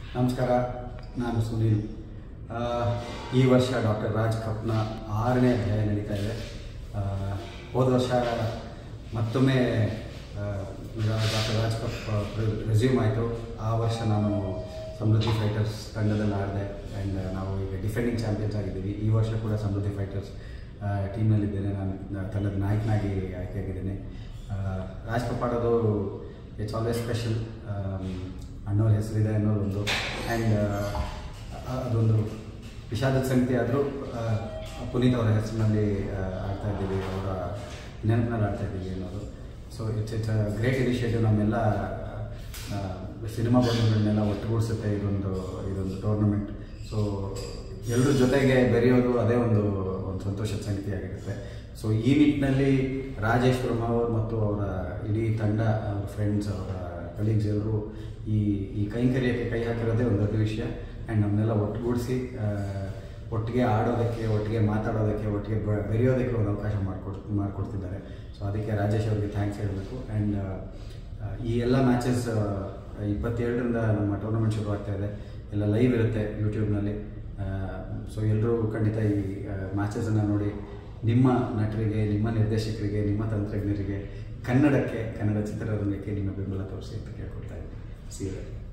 ನಮಸ್ಕಾರ ನಾನು ಸುನೀಲ್ ಆ, ಈ ವರ್ಷ ಡಾಕ್ಟರ್ ರಾಜ್ ಕಪ್ನ ಆರನೇ ಅಧ್ಯಾಯ ನಡೀತಾ ಇದೆ ಆ, ಹೋದ ವರ್ಷ ಮತ್ತೊಮ್ಮೆ ಡಾಕ್ಟರ್ ರಾಜ್ ಕಪ್ ರೆಸ್ಯೂಮ್ ಆಯಿತು ಆ ವರ್ಷ ನಾನು ಸಮೃದ್ಧಿ ಫೈಟರ್ಸ್ ತಂಡದಲ್ಲಿ ಆಡಿದೆ ಆ್ಯಂಡ್ ನಾವು ಈಗ ಡಿಫೆಂಡಿಂಗ್ ಚಾಂಪಿಯನ್ಸ್ ಆಗಿದ್ದೀವಿ ಈ ವರ್ಷ ಕೂಡ ಸಮೃದ್ಧಿ ಫೈಟರ್ಸ್ ಟೀಮ್ನಲ್ಲಿದ್ದೇನೆ ನಾನು ನ- ತಂಡದ ನಾಯಕನಾಗಿ ಆಯ್ಕೆಯಾಗಿದ್ದೇನೆ ಆ, ರಾಜ್ ಕಪ್ ಆಡೋದು ಇಟ್ಸ್ ಆಲ್ವೇಸ್ ಸ್ಪೆಷಲ್ ಅಣ್ಣವ್ರ ಹೆಸರಿದೆ ಅನ್ನೋದೊಂದು ಆ್ಯಂಡ್ ಅದೊಂದು ವಿಷಾದದ ಸಂಗತಿ ಆದರೂ ಪುನೀತ್ ಅವರ ಹೆಸರಿನಲ್ಲಿ ಆ, ಆಡ್ತಾ ಇದ್ದೀವಿ ಅವರ ನೆನಪಿನಲ್ಲಿ ಆಡ್ತಾ ಇದ್ದೀವಿ ಅನ್ನೋದು so it's it's a great initiative ನಮ್ಮೆಲ್ಲ ಸಿನಿಮಾ ಬಂಧುಗಳನ್ನೆಲ್ಲ ಒಟ್ಟುಗೂಡಿಸುತ್ತೆ ಇದೊಂದು ಇದೊಂದು ಟೂರ್ನಮೆಂಟ್ ಸೊ ಎಲ್ಲರ ಜೊತೆಗೆ ಬೆರೆಯೋದು ಅದೇ ಒಂದು ಒಂದು ಸಂತೋಷದ ಸಂಗತಿಯಾಗಿರುತ್ತೆ ಸೊ ಈ ನಿಟ್ಟಿನಲ್ಲಿ ರಾಜೇಶ್ ವರ್ಮ ಅವರು ಮತ್ತು ಅವರ ಇಡೀ ತಂಡ ಅವರ ಫ್ರೆಂಡ್ಸ್ ಅವರ ಕಲೀಗ್ಸ್ ಎಲ್ಲರೂ ಈ ಈ ಕೈಂಕರ್ಯಕ್ಕೆ ಕೈ ಹಾಕಿರೋದೇ ಒಂದು ದೊಡ್ಡ ವಿಷಯ ಆ್ಯಂಡ್ ನಮ್ಮನ್ನೆಲ್ಲ ಒಟ್ಟುಗೂಡಿಸಿ ಒಟ್ಟಿಗೆ ಆಡೋದಕ್ಕೆ ಒಟ್ಟಿಗೆ ಮಾತಾಡೋದಕ್ಕೆ ಒಟ್ಟಿಗೆ ಬೆ- ಬೆರೆಯೋದಕ್ಕೆ ಒಂದು ಅವಕಾಶ ಮಾಡಿಕೊಡ್ ಮಾಡಿಕೊಡ್ತಿದ್ದಾರೆ ಸೊ ಅದಕ್ಕೆ ರಾಜೇಶ್ ಅವರಿಗೆ ಥ್ಯಾಂಕ್ಸ್ ಹೇಳಬೇಕು ಆ್ಯಂಡ್ ಈ ಎಲ್ಲ ಮ್ಯಾಚಸ್ ಇಪ್ಪತ್ತೇಳರಿಂದ ನಮ್ಮ ಟೂರ್ನಮೆಂಟ್ ಶುರು ಆಗ್ತಾ ಇದೆ ಎಲ್ಲ ಲೈವ್ ಇರುತ್ತೆ ಯೂಟ್ಯೂಬ್ನಲ್ಲಿ ಸೊ ಎಲ್ಲರೂ ಖಂಡಿತ ಈ ಮ್ಯಾಚಸನ್ನು ನೋಡಿ ನಿಮ್ಮ ನಟರಿಗೆ ನಿಮ್ಮ ನಿರ್ದೇಶಕರಿಗೆ ನಿಮ್ಮ ತಂತ್ರಜ್ಞರಿಗೆ ಕನ್ನಡಕ್ಕೆ ಕನ್ನಡ ಚಿತ್ರರಂಗಕ್ಕೆ ನಿಮ್ಮ ಬೆಂಬಲ ತೋರಿಸಿ ಅಂತ ಕೇಳ್ಕೊಳ್ತಾ ಇದ್ದೀನಿ ಸಿ